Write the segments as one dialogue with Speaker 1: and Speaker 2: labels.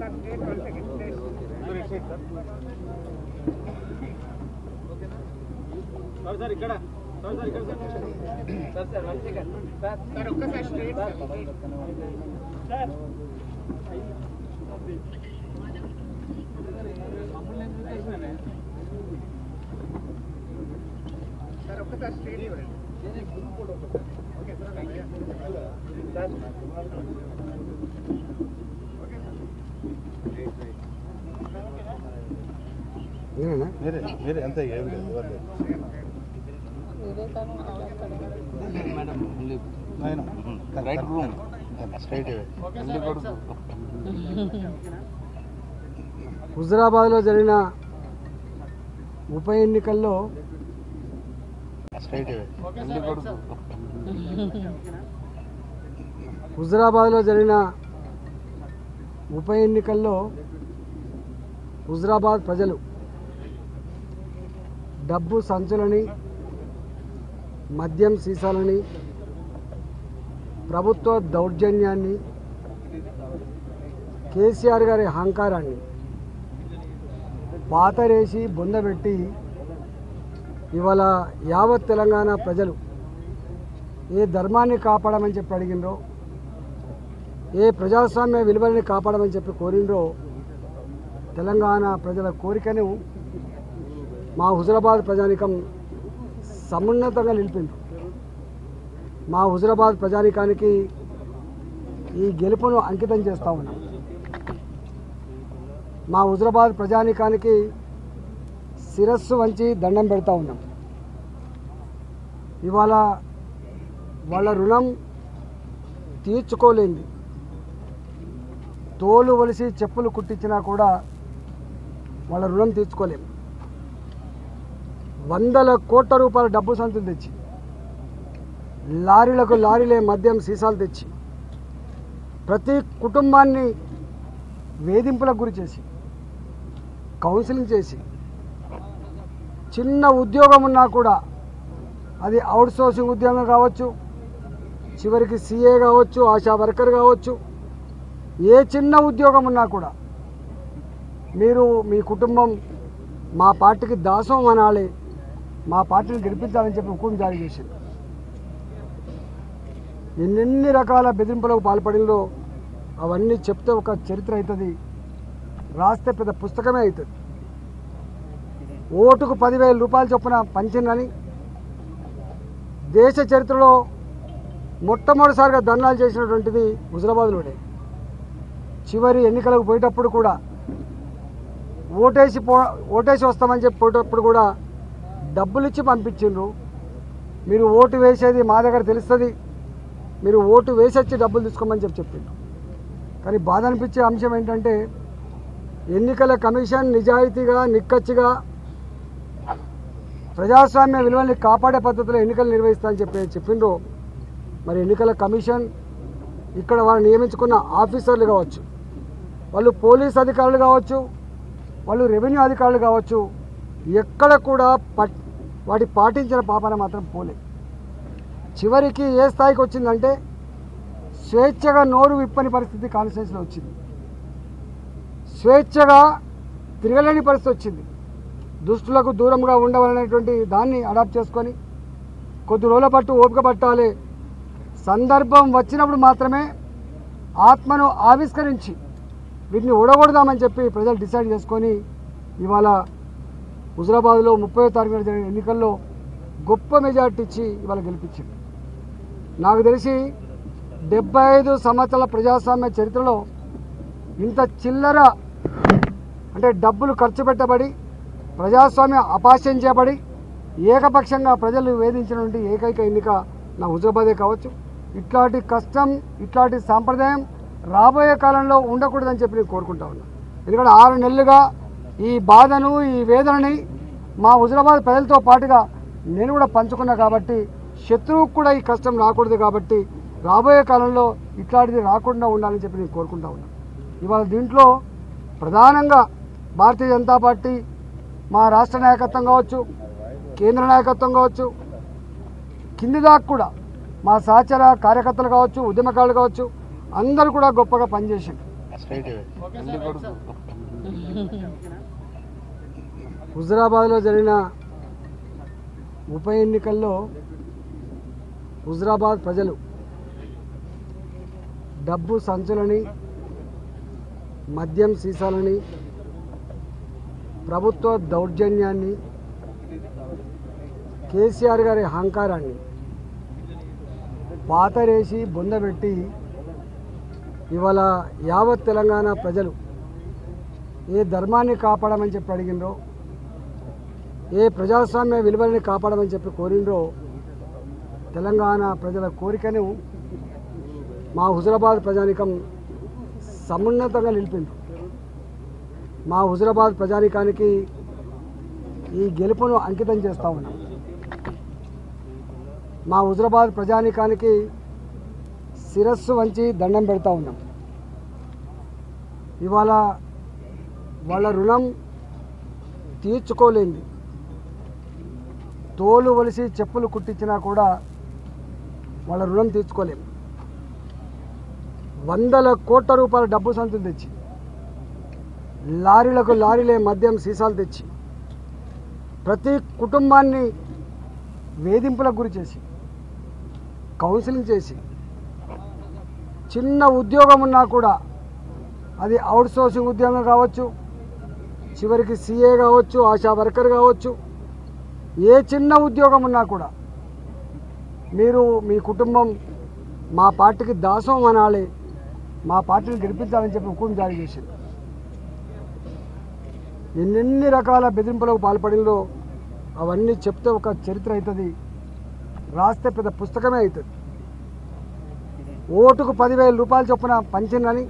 Speaker 1: sir ఇక్కడ sir sir ఇక్కడ sir sir one second sir sir ఒక్కసారి స్ట్రైట్ సార్ సార్ ఒక్కసారి స్ట్రైట్ ఇవ్వండి okay sir thank you sir
Speaker 2: మీరే మీరే అంతే ఏం లేదు ఎవరు లేదు ఆయన రైట్ రూమ్ స్ట్రైట్
Speaker 3: హుజరాబాద్లో జరిగిన ఉప ఎన్నికల్లో
Speaker 2: స్ట్రైట్
Speaker 3: హుజరాబాద్లో జరిగిన ఉప ఎన్నికల్లో హుజరాబాద్ ప్రజలు డబ్బు సంచులని మద్యం సీసాలని ప్రభుత్వ దౌర్జన్యాన్ని కేసీఆర్ గారి అహంకారాన్ని పాతరేసి బొందబెట్టి ఇవాళ యావత్ తెలంగాణ ప్రజలు ఏ ధర్మాన్ని కాపాడమని చెప్పి అడిగినరో ఏ ప్రజాస్వామ్య విలువల్ని కాపాడమని చెప్పి కోరిండ్రో తెలంగాణ ప్రజల కోరికను మా హుజరాబాద్ ప్రజానికం సమున్నతంగా నిలిపిండ్రు మా హుజరాబాద్ ప్రజానికానికి ఈ గెలుపును అంకితం చేస్తూ ఉన్నాం మా హుజరాబాద్ ప్రజానికానికి శిరస్సు వంచి దండం పెడతా ఉన్నాం ఇవాళ వాళ్ళ రుణం తీర్చుకోలేంది తోలు వలిసి చెప్పులు కుట్టించినా కూడా వాళ్ళ రుణం తీర్చుకోలేము వందల కోట్ల రూపాయల డబ్బు సంతులు తెచ్చి లారీలకు లారీలే మద్యం సీసాలు తెచ్చి ప్రతి కుటుంబాన్ని వేధింపులకు గురి చేసి కౌన్సిలింగ్ చేసి చిన్న ఉద్యోగం ఉన్నా కూడా అది అవుట్ సోర్సింగ్ ఉద్యోగం కావచ్చు చివరికి సీఏ కావచ్చు ఆశా వర్కర్ కావచ్చు ఏ చిన్న ఉద్యోగం ఉన్నా కూడా మీరు మీ కుటుంబం మా పార్టీకి దాసం అనాలి మా పార్టీని గెలిపించాలని చెప్పి హుకుం జారీ చేసింది ఎన్నెన్ని రకాల బెదిరింపులకు పాల్పడిందో అవన్నీ చెప్తే ఒక చరిత్ర అవుతుంది రాస్తే పెద్ద పుస్తకమే అవుతుంది ఓటుకు పదివేల రూపాయలు చొప్పున పంచిందని దేశ చరిత్రలో మొట్టమొదటిసారిగా ధర్నాలు చేసినటువంటిది హుజరాబాద్లోనే చివరి ఎన్నికలకు పోయేటప్పుడు కూడా ఓటేసి పో ఓటేసి వస్తామని చెప్పి పోయేటప్పుడు కూడా డబ్బులు ఇచ్చి పంపించిండ్రు మీరు ఓటు వేసేది మా దగ్గర తెలుస్తుంది మీరు ఓటు వేసి వచ్చి డబ్బులు తీసుకోమని చెప్పి చెప్పిండ్రు కానీ బాధ అనిపించే అంశం ఏంటంటే ఎన్నికల కమిషన్ నిజాయితీగా నిక్కచ్చిగా ప్రజాస్వామ్య విలువల్ని కాపాడే పద్ధతిలో ఎన్నికలు నిర్వహిస్తామని చెప్పి చెప్పిండ్రు మరి ఎన్నికల కమిషన్ ఇక్కడ వాళ్ళు నియమించుకున్న ఆఫీసర్లు కావచ్చు వాళ్ళు పోలీస్ అధికారులు కావచ్చు వాళ్ళు రెవెన్యూ అధికారులు కావచ్చు ఎక్కడ కూడా పట్ వాటి పాటించిన పాపన మాత్రం పోలే చివరికి ఏ స్థాయికి వచ్చిందంటే స్వేచ్ఛగా నోరు విప్పని పరిస్థితి కాన్స్టిట్యూన్సీలో వచ్చింది స్వేచ్ఛగా తిరగలేని పరిస్థితి వచ్చింది దుష్టులకు దూరంగా ఉండవాలనేటువంటి దాన్ని అడాప్ట్ చేసుకొని కొద్ది రోజుల పట్టు ఓపిక పట్టాలి సందర్భం వచ్చినప్పుడు మాత్రమే ఆత్మను ఆవిష్కరించి వీటిని ఓడగొడదామని చెప్పి ప్రజలు డిసైడ్ చేసుకొని ఇవాళ హుజరాబాద్లో ముప్పై తారీఖున జరిగిన ఎన్నికల్లో గొప్ప మెజార్టీ ఇచ్చి ఇవాళ గెలిపించింది నాకు తెలిసి డెబ్బై ఐదు సంవత్సరాల ప్రజాస్వామ్య చరిత్రలో ఇంత చిల్లర అంటే డబ్బులు ఖర్చు పెట్టబడి ప్రజాస్వామ్యం అపాస్యం చేయబడి ఏకపక్షంగా ప్రజలు వేధించినటువంటి ఏకైక ఎన్నిక నా హుజరాబాదే కావచ్చు ఇట్లాంటి కష్టం ఇట్లాంటి సాంప్రదాయం రాబోయే కాలంలో ఉండకూడదని చెప్పి నేను కోరుకుంటా ఉన్నా ఎందుకంటే ఆరు నెలలుగా ఈ బాధను ఈ వేదనని మా హుజరాబాద్ ప్రజలతో పాటుగా నేను కూడా పంచుకున్నా కాబట్టి శత్రువుకు కూడా ఈ కష్టం రాకూడదు కాబట్టి రాబోయే కాలంలో ఇట్లాంటిది రాకుండా ఉండాలని చెప్పి నేను కోరుకుంటా ఉన్నా ఇవాళ దీంట్లో ప్రధానంగా భారతీయ జనతా పార్టీ మా రాష్ట్ర నాయకత్వం కావచ్చు కేంద్ర నాయకత్వం కావచ్చు కింది దాకా కూడా మా సహచర కార్యకర్తలు కావచ్చు ఉద్యమకారులు కావచ్చు అందరూ కూడా గొప్పగా పనిచేసారు
Speaker 2: స్ట్రైట్ అన్ని కొడుకు
Speaker 3: హుజరాబాద్లో జరిగిన ఉప ఎన్నికల్లో హుజరాబాద్ ప్రజలు డబ్బు సంచులని మద్యం సీసాలని ప్రభుత్వ దౌర్జన్యాన్ని కేసీఆర్ గారి అహంకారాన్ని పాతరేసి బొందబెట్టి ఇవాళ యావత్ తెలంగాణ ప్రజలు ఏ ధర్మాన్ని కాపాడమని చెప్పి అడిగినరో ఏ ప్రజాస్వామ్య విలువల్ని కాపాడమని చెప్పి కోరిండ్రో తెలంగాణ ప్రజల కోరికను మా హుజరాబాద్ ప్రజానికం సమున్నతంగా నిలిపిండ్రు మా హుజరాబాద్ ప్రజానికానికి ఈ గెలుపును అంకితం చేస్తూ ఉన్నాం మా హుజరాబాద్ ప్రజానికానికి శిరస్సు వంచి దండం పెడతా ఉన్నాం ఇవాళ వాళ్ళ రుణం తీర్చుకోలేంది తోలు వలిసి చెప్పులు కుట్టించినా కూడా వాళ్ళ రుణం తీర్చుకోలేము వందల కోట్ల రూపాయల డబ్బు సంతులు తెచ్చి లారీలకు లారీలే మద్యం సీసాలు తెచ్చి ప్రతి కుటుంబాన్ని వేధింపులకు గురి చేసి కౌన్సిలింగ్ చేసి చిన్న ఉద్యోగం ఉన్నా కూడా అది అవుట్ సోర్సింగ్ ఉద్యోగం కావచ్చు చివరికి సీఏ కావచ్చు ఆశా వర్కర్ కావచ్చు ఏ చిన్న ఉద్యోగం ఉన్నా కూడా మీరు మీ కుటుంబం మా పార్టీకి దాసం అనాలి మా పార్టీని గెలిపించాలని చెప్పి హుకుం జారీ చేసింది ఎన్నెన్ని రకాల బెదిరింపులకు పాల్పడిందో అవన్నీ చెప్తే ఒక చరిత్ర అవుతుంది రాస్తే పెద్ద పుస్తకమే అవుతుంది ఓటుకు పదివేల రూపాయలు చొప్పున పంచిందని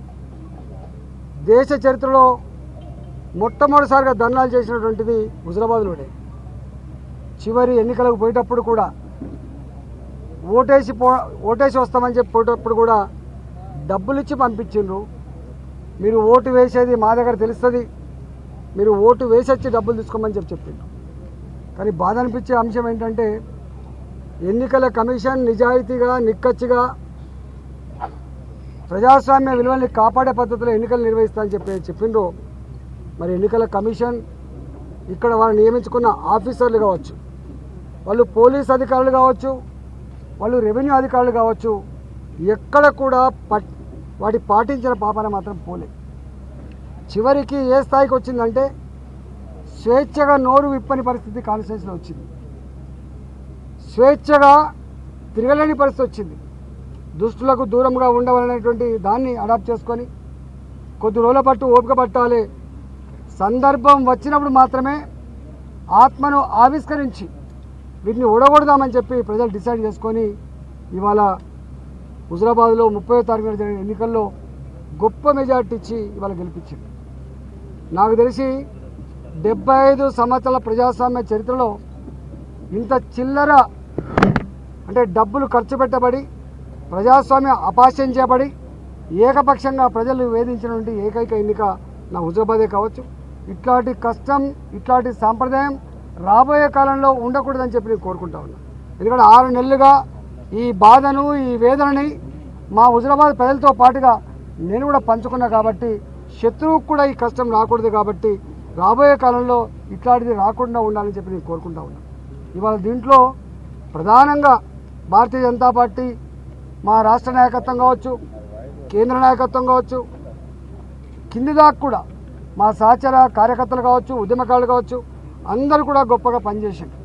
Speaker 3: దేశ చరిత్రలో మొట్టమొదటిసారిగా ధర్నాలు చేసినటువంటిది హుజరాబాద్లోనే చివరి ఎన్నికలకు పోయేటప్పుడు కూడా ఓటేసి పో ఓటేసి వస్తామని చెప్పి పోయేటప్పుడు కూడా డబ్బులు ఇచ్చి పంపించిండ్రు మీరు ఓటు వేసేది మా దగ్గర తెలుస్తుంది మీరు ఓటు వేసి వచ్చి డబ్బులు తీసుకోమని చెప్పి చెప్పిండ్రు కానీ బాధ అనిపించే అంశం ఏంటంటే ఎన్నికల కమిషన్ నిజాయితీగా నిక్కచ్చిగా ప్రజాస్వామ్య విలువల్ని కాపాడే పద్ధతిలో ఎన్నికలు నిర్వహిస్తామని చెప్పి చెప్పిండ్రు మరి ఎన్నికల కమిషన్ ఇక్కడ వాళ్ళు నియమించుకున్న ఆఫీసర్లు కావచ్చు వాళ్ళు పోలీస్ అధికారులు కావచ్చు వాళ్ళు రెవెన్యూ అధికారులు కావచ్చు ఎక్కడ కూడా పట్ వాటి పాటించిన పాపన మాత్రం పోలే చివరికి ఏ స్థాయికి వచ్చిందంటే స్వేచ్ఛగా నోరు విప్పని పరిస్థితి కాన్స్టిట్యూన్సీలో వచ్చింది స్వేచ్ఛగా తిరగలేని పరిస్థితి వచ్చింది దుష్టులకు దూరంగా ఉండవాలనేటువంటి దాన్ని అడాప్ట్ చేసుకొని కొద్ది రోజుల పట్టు ఓపిక పట్టాలి సందర్భం వచ్చినప్పుడు మాత్రమే ఆత్మను ఆవిష్కరించి వీటిని ఓడగొడదామని చెప్పి ప్రజలు డిసైడ్ చేసుకొని ఇవాళ హుజరాబాద్లో ముప్పై తారీఖున జరిగిన ఎన్నికల్లో గొప్ప మెజార్టీ ఇచ్చి ఇవాళ గెలిపించింది నాకు తెలిసి డెబ్బై ఐదు సంవత్సరాల ప్రజాస్వామ్య చరిత్రలో ఇంత చిల్లర అంటే డబ్బులు ఖర్చు పెట్టబడి ప్రజాస్వామ్యం అపాస్యం చేయబడి ఏకపక్షంగా ప్రజలు వేధించినటువంటి ఏకైక ఎన్నిక నా హుజరాబాదే కావచ్చు ఇట్లాంటి కష్టం ఇట్లాంటి సాంప్రదాయం రాబోయే కాలంలో ఉండకూడదని చెప్పి నేను కోరుకుంటా ఉన్నా ఎందుకంటే ఆరు నెలలుగా ఈ బాధను ఈ వేదనని మా హుజరాబాద్ ప్రజలతో పాటుగా నేను కూడా పంచుకున్నా కాబట్టి శత్రువుకు కూడా ఈ కష్టం రాకూడదు కాబట్టి రాబోయే కాలంలో ఇట్లాంటిది రాకుండా ఉండాలని చెప్పి నేను కోరుకుంటా ఉన్నా ఇవాళ దీంట్లో ప్రధానంగా భారతీయ జనతా పార్టీ మా రాష్ట్ర నాయకత్వం కావచ్చు కేంద్ర నాయకత్వం కావచ్చు కింది దాకా కూడా మా సహచర కార్యకర్తలు కావచ్చు ఉద్యమకారులు కావచ్చు అందరూ కూడా గొప్పగా పనిచేసింది